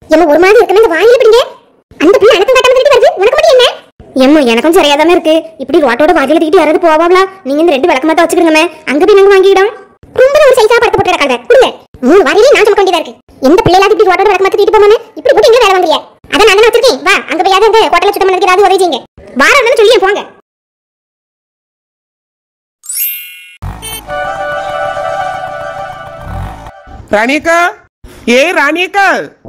ஏமா ஒரு மாதிரி இருக்கணும் இந்த வாயில பிடிங்க அந்த பிள்ளை அனக்கம் காட்டாம திருப்பி வருது உனக்கு மட்டும் என்ன ஏம்மா எனக்கும் சரியாதாம இருக்கு இப்படி ரோட்டோட வாயில தூக்கிட்டு யாராவது போவாங்களா நீங்க இந்த ரெண்டு விளக்கமாத்த வச்சுக்கிறீங்க அங்க போய் நாங்க வாங்கிடும் ரொம்ப ஒரு சைஸா படுத்த போட்டு கிடக்காத கொடுங்க மூணு வாரியிலே நான் சுமக்க வேண்டியதா இருக்கு எந்த பிள்ளைலாவது இப்படி ரோட்டோட விளக்கமாத்த தூக்கிட்டு போமானே இப்படி போட்டு எங்க வேலை வாங்குறியா அதான் நான் தானே வச்சிருக்கேன் வா அங்க போய் யாரும் அந்த ஹோட்டல சுத்தம் பண்ணதுக்கு ஏதாவது உதவி செய்யுங்க வாரம் சொல்லி போங்க ராணியக்கா ஏ ராணியக்கா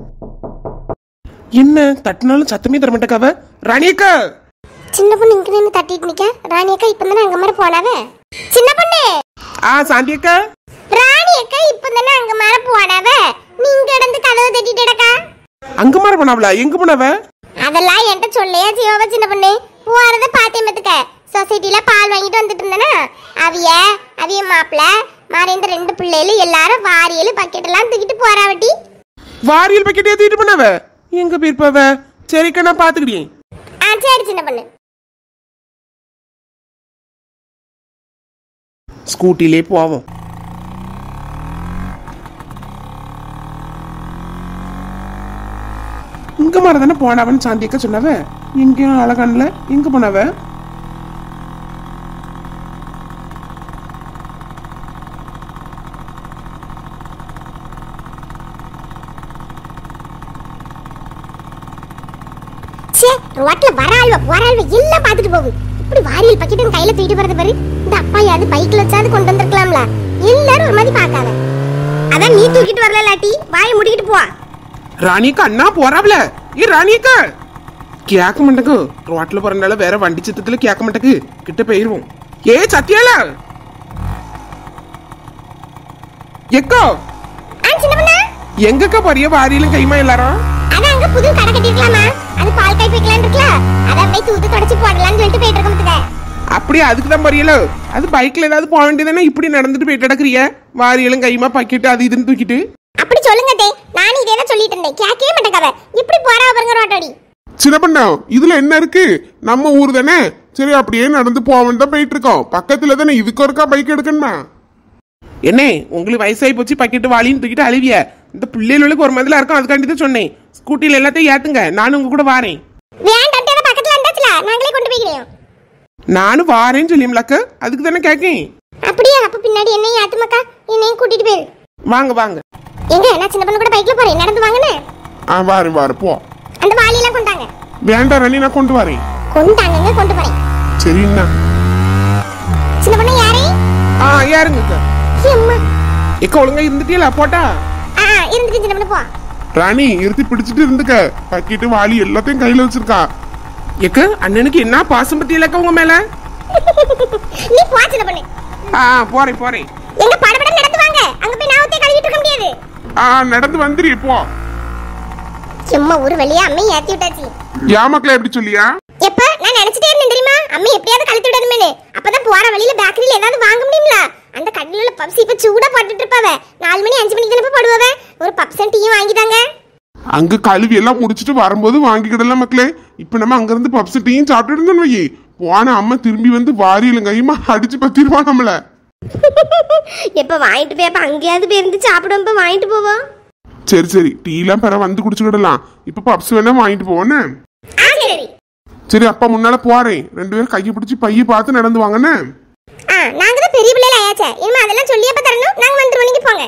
என்ன தட்டினாலும் சத்தமே தர மாட்டேக்காவ ராணியக்கா சின்ன பொண்ணு இங்க நின்று தட்டிட்டு நிக்க ராணி அக்கா இப்ப தானே அங்க மாதிரி போனாவே சின்ன பொண்ணு ஆ சாந்தியக்கா ராணி அக்கா இப்ப தானே அங்க மாதிரி போனாவே நீங்க கிடந்து கதவை தட்டிட்டடக்கா அங்க மாற போனாவளா எங்க போனவ அதெல்லாம் என்கிட்ட சொல்லையா ஜீவாவா சின்ன பொண்ணு போறத பார்த்தேன் பத்துக்க சொசைட்டில பால் வாங்கிட்டு வந்துட்டு இருந்தேனா அவிய அவிய மாப்பிள மாறி இந்த ரெண்டு பிள்ளைகளும் எல்லாரும் வாரியல் பக்கெட் எல்லாம் தூக்கிட்டு போறாவட்டி வாரியல் பக்கெட் ஏத்திட்டு போனவ எங்க போயிருப்பவ சரிக்கா நான் பாத்துக்கிட்டேன் ஆ சரி சின்ன பொண்ணு ஸ்கூட்டிலே போவோம் இங்க மாற தானே போனவன் சாந்தியக்கா சொன்னவ எங்கேயும் அழகான்ல எங்க போனவ சே ரோட்ல வர ஆள்வ போற ஆள்வ எல்லாம் பாத்துட்டு போகுது இப்படி வாரியல் பக்கெட் கையில தூக்கிட்டு போறது பாரு இந்த அப்பா யாரு பைக்ல வச்சாது கொண்டு வந்திருக்கலாம்ல எல்லாரும் ஒரு மாதிரி பாக்காத அதான் நீ தூக்கிட்டு வரல லாட்டி வாயை முடிக்கிட்டு போ ராணியக்கா அண்ணா போறாவல ஏ ராணியக்கா கேட்க மாட்டேங்க ரோட்ல போறனால வேற வண்டி சித்தத்துல கேட்க மாட்டேக்கு கிட்ட போயிருவோம் ஏ சத்யாலா எக்கோ ஆ சின்ன பொண்ணா எங்கக்கா போறிய வாரியிலும் கைமா எல்லாரும் அதான் அங்க புது கடை கட்டிருக்கலாமா அது பால் காய் வைக்கலாம் இருக்கல அத அப்படியே தூத்து தொடச்சு போடலாம்னு சொல்லிட்டு போயிட்டு இருக்க முத்துக்க அப்படியே அதுக்கு தான் போறியலோ அது பைக்ல ஏதாவது போக வேண்டியதானே இப்படி நடந்துட்டு போயிட்டு நடக்கிறிய வாரியிலும் கைமா பாக்கெட்டு அது இதுன்னு தூக்கிட்டு அப்படி சொல்லுங்க தே நானும் இதே தான் சொல்லிட்டு இருந்தேன் கேட்கவே மாட்டேங்காத இப்படி போறா பாருங்க ரோட்டோடி சின்ன பண்ணா இதுல என்ன இருக்கு நம்ம ஊர் தானே சரி அப்படியே நடந்து போவன் தான் போயிட்டு இருக்கோம் பக்கத்துல தானே இதுக்கு ஒருக்கா பைக் எடுக்கணுமா என்ன உங்களுக்கு வயசாகி போச்சு பாக்கெட்டு வாளின்னு தூக்கிட்டு அழுவிய இந்த பிள்ளைகளுக்கு ஒரு மாதிரிலாம் இருக்கும் அதுக்காண்டி தான் சொன்னேன் ஸ்கூட்டியில் எல்லாத்தையும் ஏத்துங்க நானும் உங்க கூட வாரேன் வேண்டாம் தே பக்கத்துல இருந்தாச்சுல நாங்களே கொண்டு போய்க்கிறோம் நானும் வாரேன்னு சொல்லியம்லாக்க அதுக்கு தானே கேட்கேன் அப்படியே அப்ப பின்னாடி என்னையும் ஆத்துமாக்கா என்னையும் கூட்டிட்டு போயிரு வாங்க வாங்க எங்க நான் சின்ன பொண்ணு கூட பைக்ல போறேன் நடந்து வாங்கன்னு ஆ வாரு வாரு போ அந்த வாளியெல்லாம் கொண்டாங்க வேண்டாம் ராணி நான் கொண்டு வரேன் கொண்டாங்க கொண்டு போறேன் சரிண்ணா சின்ன பொண்ணு யாரே ஆ யாருங்க அம்மா எக்க ஒழுங்கா இருந்துட்டீங்களா போட்டா ஆ இருந்துட்டு சின்ன பொண்ணு போ ராணி இருத்தி பிடிச்சிட்டு இருந்துக்க பக்கெட்டு வாளி எல்லாத்தையும் கையில வச்சிருக்கா எக்க அண்ணனுக்கு என்ன பாசம் பத்தி இல்லக்கா உங்க மேல நீ போ சின்ன பொண்ணு ஆ போறேன் போறேன் எங்க படபட நடந்து வாங்க அங்க போய் நான் ஊத்தே கழுவிட்டு இருக்க முடியாது ஆ நடந்து வந்துரு போ சும்மா ஒரு வழியா அம்மை ஏத்தி விட்டாச்சு யா மக்களே எப்படி சொல்லியா எப்ப நான் நினைச்சிட்டே இருந்தேன் தெரியுமா அம்மா எப்படியாவது கழுத்து விடணுமேனு அப்பதான் போற வழியில பேக்கரியில ஏதாவது வாங்க முடியுங்களா அந்த கடலில் உள்ள பப்ஸ் இப்ப சூடா போட்டுட்டு இருப்பாவ நாலு மணி அஞ்சு மணிக்கு தானே போடுவாவ ஒரு பப்ஸ் டீயும் வாங்கிட்டாங்க அங்க கழுவி எல்லாம் முடிச்சிட்டு வரும்போது வாங்கிக்கிடலாம் மக்களே இப்ப நம்ம அங்க இருந்து பப்ஸ் டீயும் சாப்பிட்டு இருந்தோம் வையே போன அம்மா திரும்பி வந்து வாரியில கையுமா அடிச்சு பத்திருவா நம்மள எப்ப வாங்கிட்டு போய் அப்ப அங்கேயாவது போய் இருந்து சாப்பிடுவோம் இப்ப வாங்கிட்டு போவோம் சரி சரி டீ எல்லாம் பெற வந்து குடிச்சுக்கிடலாம் இப்ப பப்ஸ் வேணா வாங்கிட்டு போவோன்னு ஆ சரி சரி அப்பா முன்னால போறேன் ரெண்டு பேரும் கையை பிடிச்சி பைய பார்த்து நடந்து வாங்கன்னு ஆ நாங்க தான் பெரிய பிள்ளைல ஆயாச்சே இனிமே அதெல்லாம் சொல்லி அப்ப தரணும் நாங்க வந்துருவோம் நீங்க போங்க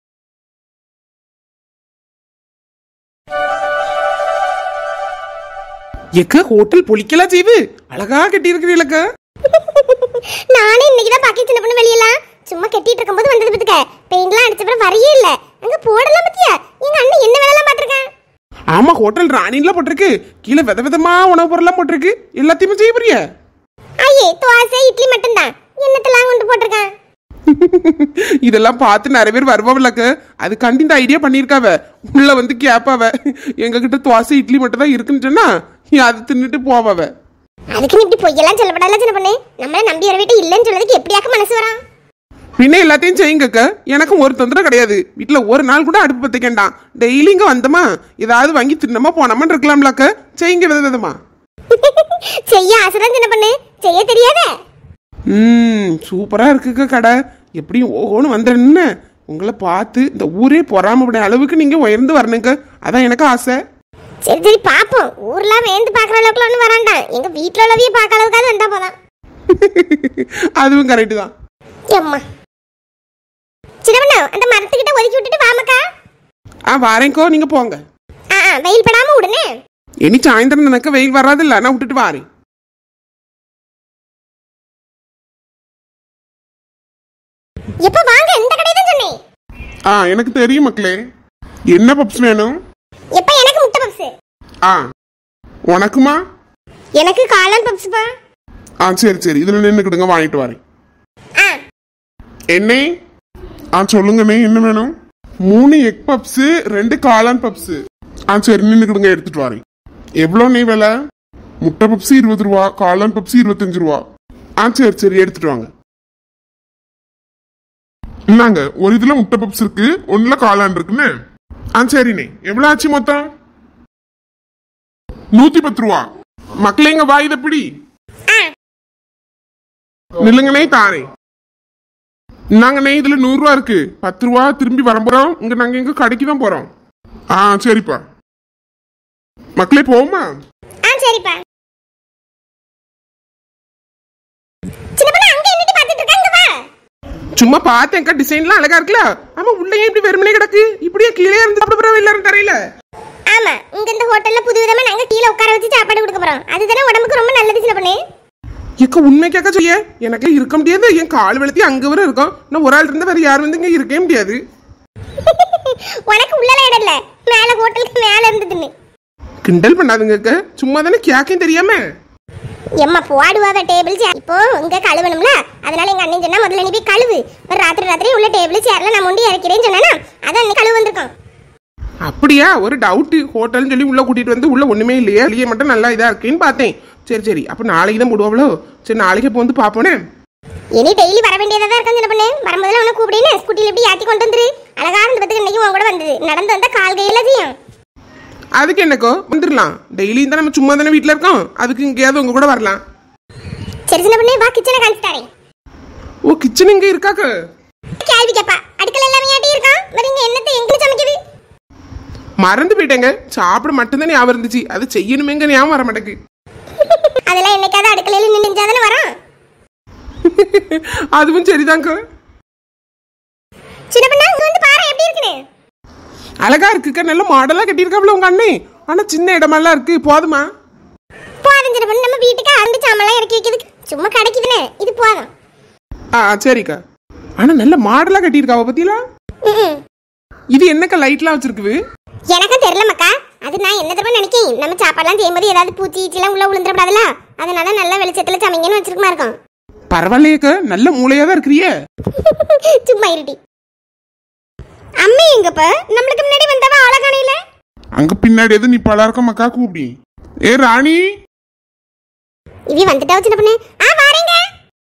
எக்க ஹோட்டல் பொலிக்கலாம் செய்வு அழகா கட்டி இருக்கிறீங்களக்கா நானே இன்னைக்கு தான் பாக்கி சின்ன பொண்ணு வெளியெல்லாம் சும்மா கட்டிட்டு இருக்கும்போது வந்தது பத்துக்க பெயிண்ட்லாம் அடிச்ச பிறகு வரையே இல்ல அங்க போடலாம் பத்தியா எங்க அண்ணன் என்ன வேலைலாம் பாத்திருக்கேன் ஆமா ஹோட்டல் ராணிலாம் போட்டிருக்கு கீழே வித விதமா உணவு பொருள்லாம் போட்டிருக்கு எல்லாத்தையுமே செய்ய போறிய ஐயே தோசை இட்லி மட்டும்தான் என்னத்தெல்லாம் கொண்டு போட்டிருக்கேன் இதெல்லாம் பார்த்து நிறைய பேர் வருவாவில்லக்க அதுக்காண்டி இந்த ஐடியா பண்ணியிருக்காவ உள்ள வந்து கேப்பாவ எங்க கிட்ட தோசை இட்லி மட்டும் தான் இருக்குன்னு சொன்னா நீ அதை தின்னுட்டு போவாவ அதுக்குன்னு இப்படி பொய்யெல்லாம் சொல்லப்படாத சின்ன பொண்ணு நம்மள நம்பி வர வீட்டு இல்லைன்னு சொல்றதுக்கு எப்படியாக்க மனசு வரான் பின்ன எல்லாத்தையும் செய்யுங்கக்க எனக்கும் ஒரு தொந்தரவு கிடையாது வீட்டுல ஒரு நாள் கூட அடுப்பு பத்திக்கண்டாம் டெய்லி இங்க வந்தோமா ஏதாவது வாங்கி தின்னமா போனோமான்னு இருக்கலாம்லக்க செய்யுங்க வித விதமா செய்ய ஆசைதான் சின்ன பொண்ணு செய்ய தெரியாத ம் சூப்பரா இருக்குக்க கடை எப்படியும் ஓஹோன்னு வந்துடுன்னு உங்களை பார்த்து இந்த ஊரே பொறாமப்பட அளவுக்கு நீங்க உயர்ந்து வரணுங்க அதான் எனக்கு ஆசை சரி சரி பாப்போம் ஊர்லாம் வேந்து பாக்குற அளவுக்கு ஒன்றும் வராண்டாம் எங்க வீட்டுல உள்ளவையே பார்க்க அளவுக்காவது வந்தா போதான் அதுவும் கரெக்டு தான் அம்மா சின்னவண்ணா அந்த மரத்துக்கிட்ட ஒதுக்கி விட்டுட்டு வாமக்கா ஆ வாரேnkோ நீங்க போங்க ஆ ஆ, வெயில் படாம விடுனே இனி சாயந்தரம் எனக்கு வெயில் வராதில்ல நான் விட்டுட்டு வாரேன் எப்ப வாங்க இந்த கடை தான் சொன்னேன் ஆ எனக்கு தெரியும் மக்களே என்ன பப்ஸ் வேணும் எப்ப எனக்கு முட்டை பப்ஸ் ஆ உனக்குமா எனக்கு காளான் பப்ஸ்ப்பா ஆ சரி சரி இதுல நின்னுக்கிடுங்க வாங்கிட்டு வரேன் ஆ என்ன ஆ சொல்லுங்கண்ணே என்ன வேணும் மூணு எக் பப்ஸ் ரெண்டு காளான் பப்ஸ் ஆ சரி நின்னுக்கிடுங்க எடுத்துட்டு வரேன் எவ்வளோ நெய் விலை முட்டை பப்ஸ் இருபது ரூபா காளான் பப்ஸ் இருபத்தஞ்சு ரூபா ஆ சரி சரி எடுத்துட்டு வாங்க இந்தாங்க ஒரு இதுல முட்டை பப்ஸ் இருக்கு ஒண்ணுல காளான் இருக்குன்னு ஆ சரிண்ணே எவ்வளவு ஆச்சு மொத்தம் நூத்தி பத்து ரூபா மக்களே இங்க வாயுத பிடி ஆ நில்லுங்கண்ணே தாரேன் நாங்கண்ணே இதுல நூறு ரூபா இருக்கு பத்து ரூபா திரும்பி வர போறோம் இங்க நாங்க எங்க கடைக்கு தான் போறோம் ஆ சரிப்பா மக்களே போமா ஆ சரிப்பா சின்ன பண்ண அங்க என்னடி பார்த்துட்டு இருக்காங்க வா சும்மா பார்த்தேன்க்கா டிசைன்லாம் அழகா இருக்குல்ல ஆமா உள்ள ஏன் இப்படி வெறுமனே கிடக்கு இப்படியே கீழே இருந்து சாப்பிட போறோம் எல்லாரும் தரையில ஆமா இங்க இந்த ஹோட்டல்ல புது விதமா நாங்க கீழே உட்கார வச்சு சாப்பாடு கொடுக்க போறோம் அதுதானே உடம்புக்கு ரொம்ப நல்லது சின்ன பண்ணு ஏக்க உண்மைக்காக செய்ய எனக்கு இருக்க முடியாது என் கால் வெளுத்தி அங்க வரை இருக்கும் நான் ஒரு ஆள் இருந்தா வேற யாரும் வந்து இங்க இருக்கவே முடியாது உனக்கு உள்ளல இடம் இல்ல மேல ஹோட்டலுக்கு மேல இருந்ததுன்னு கிண்டல் பண்ணாதுங்க அக்கா. சும்மா தானே கேக்கையும் தெரியாம எம்மா போடுவாத டேபிள் சேர் இப்போ இங்க கழுவணும்ல அதனால எங்க அண்ணன் சொன்னா முதல்ல நீ போய் கழுவு ஒரு ராத்திரி ராத்திரி உள்ள டேபிள் சேர்ல நான் முண்டி இறக்கிறேன்னு சொன்னா அதான் நீ கழுவு வந்திருக்கோம் அப்படியா ஒரு டவுட் ஹோட்டல்னு சொல்லி உள்ள கூட்டிட்டு வந்து உள்ள ஒண்ணுமே இல்லையா வெளியே மட்டும் நல்லா இதா இருக்கேன்னு பார்த்தேன் சரி சரி அப்ப நாளைக்கு தான் போடுவாங்களோ சரி நாளைக்கு இப்போ வந்து பாப்போனே இனி டெய்லி வர வேண்டியதா தான் இருக்கும் சின்ன பண்ணு வரும்போதுல உனக்கு கூப்பிடுன்னு ஸ்கூட்டில இப்படி ஏத்தி கொண்டு வந்துரு அழகா இருந்து பத்துக்கு இன்னைக்கு உன் கூட வந்தது நடந்து வந்தா கால் கையில செய்யும் அதுக்கு என்னக்கோ வந்துடலாம் டெய்லியும் தான் நம்ம சும்மா தானே வீட்டில் இருக்கோம் அதுக்கு இங்கேயாவது உங்க கூட வரலாம் சரி சின்ன பண்ணு வா கிச்சனை காமிச்சு தரேன் ஓ கிச்சன் இங்க இருக்காக்கு கேள்வி கேப்பா அடுக்கல எல்லாமே ஆட்டி இருக்கான் வரீங்க என்னத்தை எங்களுக்கு சமைக்குது மறந்து போயிட்டேங்க சாப்பிட மட்டும்தான் ஞாபகம் இருந்துச்சு அது செய்யணுமேங்க ஞாபகம் வர மாட்டேங்குது அதெல்லாம் என்னைக்காவது அடுக்கலையில நின்னுச்சாதானே வரும் அதுவும் சரிதாங்க சின்ன பண்ணா இங்க வந்து பாரு எப்படி இருக்குன்னு அழகா இருக்குக்கா நல்ல மாடலா கட்டியிருக்காப்ல உங்க அண்ணே ஆனா சின்ன இடமெல்லாம் இருக்கு போதுமா போதும் சின்ன பண்ணு நம்ம வீட்டுக்கு அருந்து சாமெல்லாம் இறக்கி வைக்கிறதுக்கு சும்மா கிடைக்குதுனே இது போதும் ஆ சரிக்கா ஆனா நல்ல மாடலா கட்டியிருக்காவ பத்தியா ம்ம். இது என்னக்கா லைட்லாம் வச்சிருக்குது எனக்கும் தெரியல மக்கா அது நான் என்ன தடவை நினைக்கேன் நம்ம சாப்பாடுலாம் செய்யும்போது ஏதாவது பூச்சி ஈச்சிலாம் உள்ள விழுந்துடக்கூடாதுல அதனால நல்ல வெளிச்சத்துல சமைங்கன்னு வச்சிருக்குமா இருக்கும் பரவாயில்லையேக்கா நல்ல மூளையா தான் இருக்கிறியே சும்மா இருட்டி அம்மா எங்கப்ப நம்மளுக்கு முன்னாடி வந்தவ அழகானையில அங்க பின்னாடி எது நீ பலர்க்க மக்கா கூப்பிடி ஏ ராணி இவி வந்துட்டா சின்ன பண்ணு ஆ வாரேங்க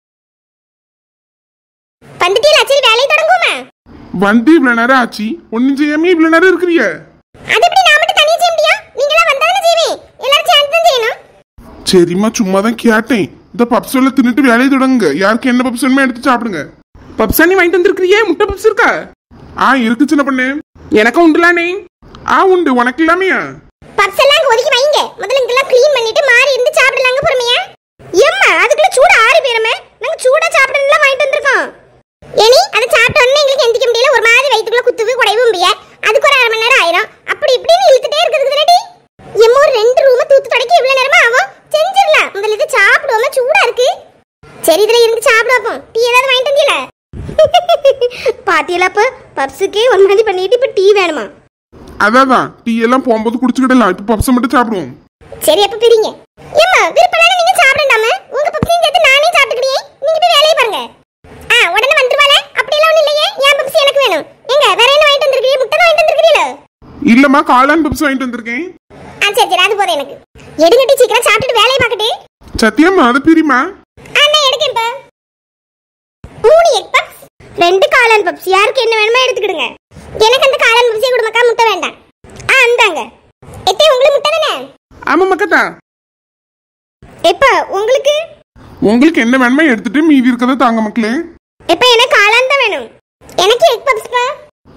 வந்துட்டீங்களா சரி வேலையை தொடங்குவோமா வந்து இவ்வளவு நேரம் ஆச்சு ஒன்னும் செய்யாம இவ்வளவு நேரம் இருக்கிறிய அது எப்படி நான் மட்டும் தனியா செய்ய முடியும் நீங்களா வந்தாதானே செய்வேன் எல்லாரும் சேர்ந்து தான் செய்யணும் சரிம்மா சும்மா தான் கேட்டேன் இந்த பப்ஸ் எல்லாம் தின்னுட்டு வேலையை தொடங்குங்க யாருக்கு என்ன பப்ஸ் வேணுமோ எடுத்து சாப்பிடுங்க பப்ஸானி வாங்கிட்டு வந்திருக்கிறியே முட்டை பப்ஸ் இருக்கா ஆ இருக்கு சின்ன பண்ணு எனக்கும் உண்டுலானே ஆ உண்டு உனக்கு இல்லாமையா பப்ஸ் எல்லாம் அங்க ஒதுக்கி வைங்க முதல்ல இங்கெல்லாம் க்ளீன் பண்ணிட்டு மாறி இருந்து சாப்பிடலாங்க பொறுமையா ஏம்மா அதுக்குள்ள சூட ஆறி போயிருமே நாங்க சூடா சாப்பிடலாம் வாங்கிட்டு வந்திருக்கோம் ஏனி அதை சாப்பிட்ட உடனே எங்களுக்கு எந்திக்க முடியல ஒரு மாதிரி வயிற்றுக்குள்ள குத்துவு குடைவும் முடிய அதுக்கு ஒரு அரை மணி நேரம் ஆயிரும் அப்படி இப்படின்னு இழுத்துட்டே இருக்குது ரெடி எம்மோ ஒரு ரெண்டு ரூம தூத்து தொடக்கி இவ்வளவு நேரமா ஆகும் செஞ்சிடலாம் முதல்ல இது சாப்பிடுவோமா சூடா இருக்கு சரி இதுல இருந்து சாப்பிடுவோம் டீ ஏதாவது வாங்கிட்டு வந்தீங்களா பாத்தீங்களா அப்ப பப்ஸுக்கே ஒரு மாதிரி பண்ணிட்டு இப்ப டீ வேணுமா அதான் டீ எல்லாம் போகும்போது குடிச்சுக்கிடலாம் இப்ப பப்ஸ் மட்டும் சாப்பிடுவோம் சரி அப்ப பிரிங்க ஏம்மா விருப்பம் நீங்க சாப்பிடண்டாம உங்க பப்ஸையும் சேர்த்து நானே சாப்பிட்டுக்கிறேன் நீங்க போய் வேலையை பாருங்க ஆ உடனே வந்துருவாளே அப்படியெல்லாம் ஒண்ணும் இல்லையே என் பப்ஸ் எனக்கு வேணும் எங்க வேற என்ன வாங்கிட்டு வந்திருக்கீங்க முட்டை தான் வாங்கிட்டு வந்திருக்கீங்களோ இல்லம்மா காளான் பப்ஸ் வாங்கிட்டு வந்திருக்கேன் ஆ சரி சரி அது போதும் எனக்கு எடுங்கட்டி சீக்கிரம் சாப்பிட்டுட்டு வேலையை பார்க்கட்டு சத்தியம்மா அது பிரிமா ஆ நான் எடுக்கேன் இப்ப மூணு எக் பப்ஸ் ரெண்டு காளான் பப்ஸ் யாருக்கு என்ன வேணுமோ எடுத்துக்கிடுங்க எனக்கு அந்த காளான் பப்ஸே கொடுமக்கா முட்டை வேண்டாம் ஆ அந்தாங்க எத்தே உங்களுக்கு முட்டை தானே ஆமா மக்கத்தா எப்ப உங்களுக்கு உங்களுக்கு என்ன வேணுமோ எடுத்துட்டு மீதி இருக்கதை தாங்க மக்களே எப்ப எனக்கு காளான் தான் வேணும் எனக்கு எக் பப்ஸ் பா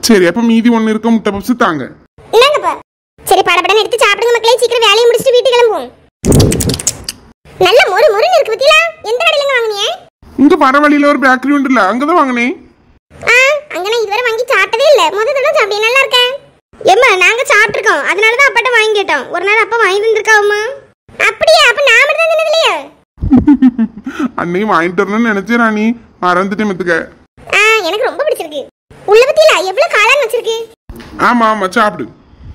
சரி அப்ப மீதி ஒண்ணு இருக்க முட்டை பப்ஸ் தாங்க இந்தாங்கப்பா சரி படபடன்னு எடுத்து சாப்பிடுங்க மக்களே சீக்கிரம் வேலையை முடிச்சுட்டு வீட்டுக்கு கிளம்புவோம் நல்ல மொறு மொறுன்னு இருக்கு பத்தியா எந்த கடையிலங்க வாங்குனீங்க இங்க வர வழியில ஒரு பேக்கரி உண்டு இல்ல அங்கதான் வாங்கினேன் ஆ அங்க நான் இதுவரை வாங்கி சாப்பிட்டதே இல்ல முத தடவை சாப்பிட்டே நல்லா இருக்கேன் ஏம்மா நாங்க சாப்பிட்டுருக்கோம் அதனால தான் அப்பாட்ட வாங்கி கேட்டோம் ஒரு நாள் அப்பா வாங்கி தந்திருக்காவுமா அப்படியா அப்ப நான் மட்டும் தான் தின்னது இல்லையா அன்னையும் வாங்கிட்டு வரணும்னு நினைச்சேன் ராணி மறந்துட்டேன் மத்துக்க ஆ எனக்கு ரொம்ப பிடிச்சிருக்கு உள்ள பத்தியில எவ்வளவு காளான் வச்சிருக்கு ஆமா ஆமா சாப்பிடு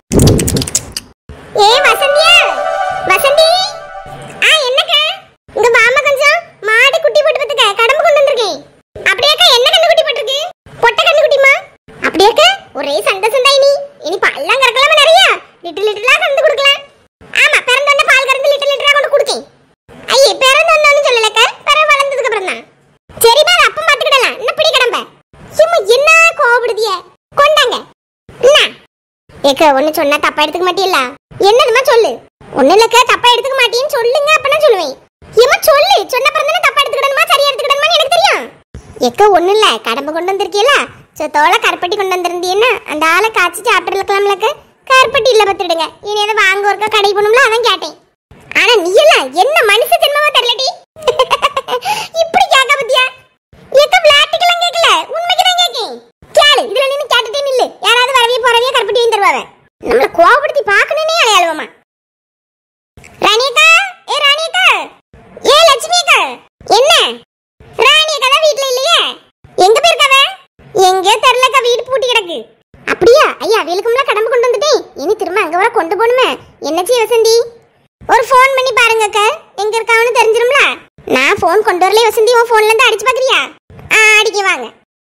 ஏ வசந்தியா வசந்தி ஆ என்னக்க இங்க வாமா கொஞ்சம் மாடு குட்டி போட்டு பத்துக்க கடம்பு கொண்டு வந்திருக்கேன் அப்படியாக்கா என்ன கண்ணு குட்டி போட்டிருக்கு பொட்டை கண்ணு குட்டிமா அப்படியாக்க ஒரே சண்டை சண்டாய் நீ இனி பால்லாம் கறக்கலாமா நிறைய லிட்டர் லிட்டரா கறந்து கொடுக்கலாம் ஆமா பிறந்தோடனே பால் கறந்து லிட்டர் லிட்டரா கொண்டு கொடுக்கேன் ஐயே பிறந்தோன்னு சொல்லலக்க பிற வளர்ந்ததுக்கு அப்புறம் தான் சரி பாரு அப்ப பாத்துக்கிடலாம் என்ன பிடி கடம்ப சும்மா என்ன கோவப்படுதிய கொண்டாங்க என்ன ஏக்க ஒண்ணு சொன்னா தப்பா எடுத்துக்க மாட்டீல்ல என்னதுமா சொல்லு ஒண்ணு இல்லக்க தப்பா எடுத்துக்க மாட்டேன்னு சொல்லுங்க அப்பனா சொல்லுவேன் ஏமா சொல்லு சொன்ன பிறந்தன தப்பா எடுத்துக்கிடணுமா சரியா எடுத்துக்கிடணுமா எனக்கு தெரியும் ஏக்க ஒண்ணு இல்ல கடம்பு கொண்டு வந்திருக்கீல சொத்தோல கருப்பட்டி கொண்டு வந்திருந்தீன்னா அந்த ஆளை காய்ச்சி சாப்பிட்டுருக்கலாம்லக்க கருப்பட்டி இல்ல பத்துடுங்க இனி அதை வாங்க ஒருக்கா கடை போகணும்ல அதான் கேட்டேன் ஆனா நீ எல்லாம் என்ன மனுஷ ஜென்மமா தெரியலடி இப்படி கேட்க பத்தியா ஏக்க விளையாட்டுக்கெல்லாம் கேட்கல உண்மைக்கு தான் கேட்கேன் கேளு இதுல நின்னு கேட்டுட்டே நில்லு யாராவது வரவே போறவே கருப்பட்டி வாங்கி தருவாங்க நம்மள கோவப்படுத்தி பார்க்கணும்னே அலையாளுவமா ராணியக்கா ஏ ராணியக்கா ஏ லட்சுமி அக்கா என்ன ராணியக்கா தான் வீட்ல இல்லையே எங்க போயிருக்காவ எங்க தெரியலக்கா வீடு பூட்டி கிடக்கு அப்படியா ஐயா வேலுக்கும்ல கடம்பு கொண்டு வந்துட்டேன் இனி திரும்ப அங்க வர கொண்டு போகணுமே என்னச்சி வசந்தி ஒரு ஃபோன் பண்ணி பாருங்க அக்கா எங்க இருக்காவன்னு தெரிஞ்சிரும்ல நான் ஃபோன் கொண்டு வரல வசந்தி உன் ஃபோன்ல இருந்து அடிச்சு பாக்குறியா ஆ அடிக்க வாங்க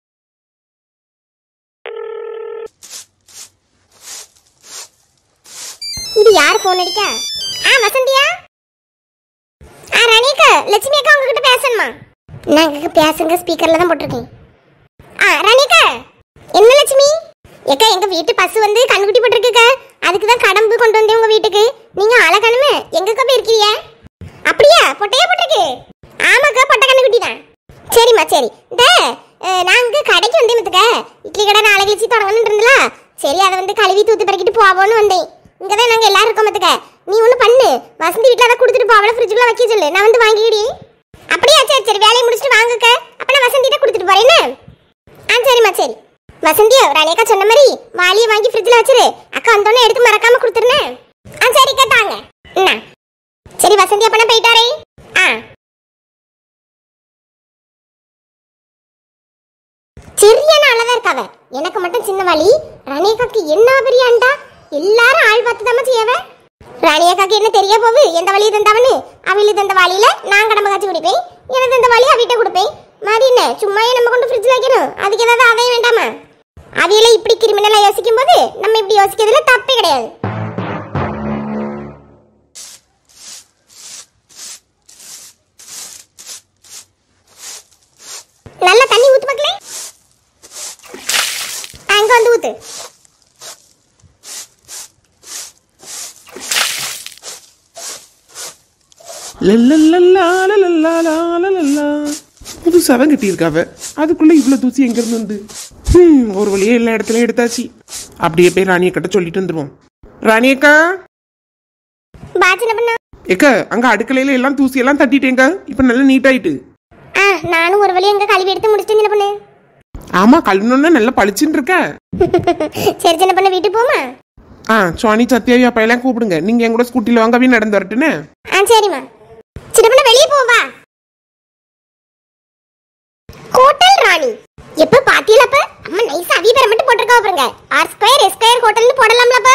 இது யார் ஃபோன் அடிக்கா ஆ வசந்தியா ஆ ரணிகா லட்சுமி அக்கா உங்ககிட்ட பேசணுமா நாங்க பேசுங்க ஸ்பீக்கர்ல தான் போட்டிருக்கேன் ஆ ரணிகா என்ன லட்சுமி ஏக்கா எங்க வீட்டு பசு வந்து கண்ணுக்குட்டி போட்டிருக்குக்கா அதுக்கு தான் கடம்பு கொண்டு வந்தேன் உங்க வீட்டுக்கு நீங்க அழகானுமே எங்கக்கா போயிருக்கீங்க அப்படியா பொட்டையா போட்டிருக்கு ஆமாக்கா பொட்டை கண்ணுக்குட்டி தான் சரிம்மா சரி இந்த அஹ், நான் இங்க கடைக்கு வந்தேன் மத்துக்க இட்லி கடை நாளை கழிச்சு தொடங்கணும்னு இருந்தல சரி அதை வந்து கழுவி தூத்து பறக்கிட்டு போவோன்னு வந்தேன் இங்க தான் நாங்க எல்லாரும் இருக்கோம் மத்துக்க நீ ஒண்ணு பண்ணு வசந்தி வீட்டில் அதை கொடுத்துட்டு போவல ஃப்ரிட்ஜுக்குள்ள வைக்க சொல்லு நான் வந்து வாங்கிக்கிடி அப்படியா சரி சரி வேலையை முடிச்சுட்டு வாங்கக்க அப்ப நான் வசந்திட்ட கொடுத்துட்டு போறேன் என்ன? ஆ சரிம்மா சரி வசந்தியா ரணியக்கா சொன்ன மாதிரி வாளியை வாங்கி ஃப்ரிட்ஜில் வச்சிரு அக்கா வந்தோடனே எடுத்து மறக்காம கொடுத்துருனேன் ஆ சரிக்கா தாங்க என்ன சரி வசந்தி அப்பனா போயிட்டாரே ஆ சரியான அளவா இருக்காவ எனக்கு மட்டும் சின்ன வாளி ரணியக்காக்கு என்ன பெரிய அண்டா எல்லாரும் ஆள் பார்த்து தான் செய்யவ ரணியக்காக்கு என்ன தெரிய போகு எந்த வழியை தந்தவனு அவளுக்கு தந்த வாளியில நான் கடமை காய்ச்சி குடிப்பேன் எனக்கு தந்த வாளி அவிட்ட கொடுப்பேன் மாதிரி என்ன சும்மாயே நம்ம கொண்டு ஃப்ரிட்ஜில் வைக்கணும் அதுக்கு ஏதாவது அதையும் வேண்டாமா அவியல இப்படி கிரிமினலா யோசிக்கும் போது நம்ம இப்படி யோசிக்கிறதுல தப்பே கிடையாது நல்ல தண்ணி ஊத்து மக்களே அங்க வந்து ஊத்து லல்லல்லல்லாலல்லல்லாலல்லா. புதுசா தான் கட்டியிருக்காவ அதுக்குள்ள இவ்வளவு தூசி எங்க இருந்து வந்து ஹம், ஒரு வழியே எல்லா இடத்துலயும் எடுத்தாச்சு அப்படியே போய் ராணியை கிட்ட சொல்லிட்டு வந்துருவோம் ராணியக்கா பாச்சன பண்ண ஏக்க அங்க அடுக்கலையில எல்லாம் தூசி எல்லாம் தட்டிட்டேங்க இப்ப நல்லா நீட் ஆயிட்டு ஆ நானும் ஒரு வழி எங்க கழுவி எடுத்து முடிச்சிட்டேன் சின்ன பொண்ணு ஆமா கழுவினோன்னா நல்லா பளிச்சுன்னு இருக்க சரி சின்ன பொண்ணு வீட்டுக்கு போமா ஆ சுவானி சத்யாவி அப்பா எல்லாம் கூப்பிடுங்க நீங்க என் கூட ஸ்கூட்டில வாங்கவே நடந்து வரட்டுன்னு ஆ சரிம்மா சின்ன பொண்ணு வெளியே போவா ஹோட்டல் ராணி எப்ப பாத்தீங்களப்ப அம்மா நைஸ் அவி பேரை மட்டும் போட்டிருக்கா பாருங்க ஆர் ஸ்கொயர் எஸ் ஸ்கொயர் ஹோட்டல்னு போடலாம்லப்ப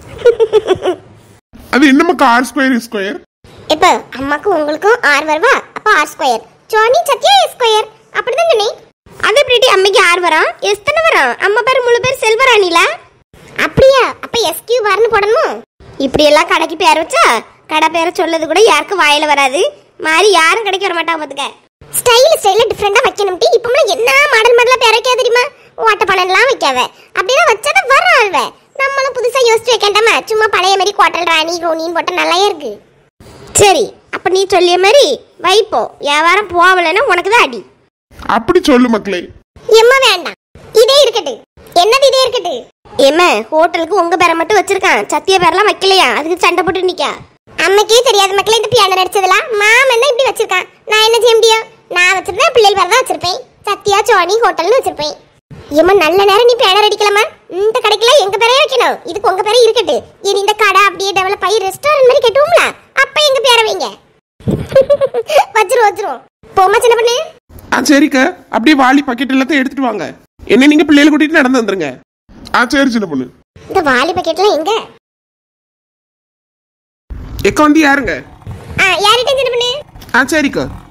அது என்னம்மா கார் ஸ்கொயர் ஸ்கொயர் இப்ப அம்மாக்கு உங்களுக்கும் ஆர் வருவா அப்ப R square Johnny Sathya S square அப்படிதான் சொன்னேன் அது எப்படி அம்மைக்கு ஆர் வரும் எஸ் தானே வரும் அம்மா பேர் முழு பேர் செல்வராணில அப்படியா அப்ப எஸ் கியூ பார்னு போடணும் இப்படி எல்லாம் கடைக்கு பேர் வச்சா கடை பேரை சொல்லது கூட யாருக்கும் வாயில வராது மாதிரி யாரும் கடைக்கு வர மாட்டாங்க பாத்துக்க ஸ்டைல் ஸ்டைல டிஃப்ரெண்டா வைக்கணும்ட்டு இப்பமெல்லாம் என்ன மாடல் மாடலா பேர் வைக்காத தெரியுமா ஓட்ட பணம்லாம் வைக்காவ அப்படின்னா வச்சாதான் வர ஆள்வ நம்மளும் புதுசா யோசிச்சு வைக்கண்டாமா சும்மா பழைய மாதிரி கோட்டல் ராணி ரோனின்னு போட்டா நல்லா இருக்கு சரி அப்ப நீ சொல்லிய மாதிரி வைப்போ வியாபாரம் போகலன்னா உனக்கு தான் அடி அப்படி சொல்லு மக்களே எம்மா வேண்டாம் இதே இருக்கட்டு என்னது இதே இருக்கட்டு ஏம்மா ஹோட்டலுக்கு உங்க பேரை மட்டும் வச்சிருக்கான் சத்திய பேரெல்லாம் வைக்கலையா அதுக்கு சண்டை போட்டு நிக்கா அம்மைக்கே தெரியாத மக்களே இந்த பியானோ நடிச்சதெல்லாம் மாமன் தான் இப்படி வச்சிருக்கான் நான் என்ன செய்ய முடியும் நான் வச்சிருந்தா பிள்ளைகள் பேர் தான் வச்சிருப்பேன் சத்யா சோனி ஹோட்டல்னு வச்சிருப்பேன் ஏம்மா நல்ல நேரம் நீ பேனர் அடிக்கலாமா இந்த கடைக்குலாம் எங்க பேரே வைக்கணும் இதுக்கு உங்க பேரே இருக்கட்டு இனி இந்த கடை அப்படியே டெவலப் ஆகி ரெஸ்டாரண்ட் மாதிரி கட்டுவோம்ல அப்ப எங்க பேரை வைங்க வச்சிரும் வச்சிரும் போமா சின்ன பண்ணு ஆ சரிக்கா அப்படியே வாளி பக்கெட் எல்லாத்தையும் எடுத்துட்டு வாங்க என்ன நீங்க பிள்ளைகளை கூட்டிட்டு நடந்து வந்துருங்க ஆ சரி சின்ன பொண்ணு இந்த வாலி பக்கெட்லாம் எங்க எக்க வந்து யாருங்க ஆ யார்கிட்ட சின்ன பண்ணு ஆ சரிக்கா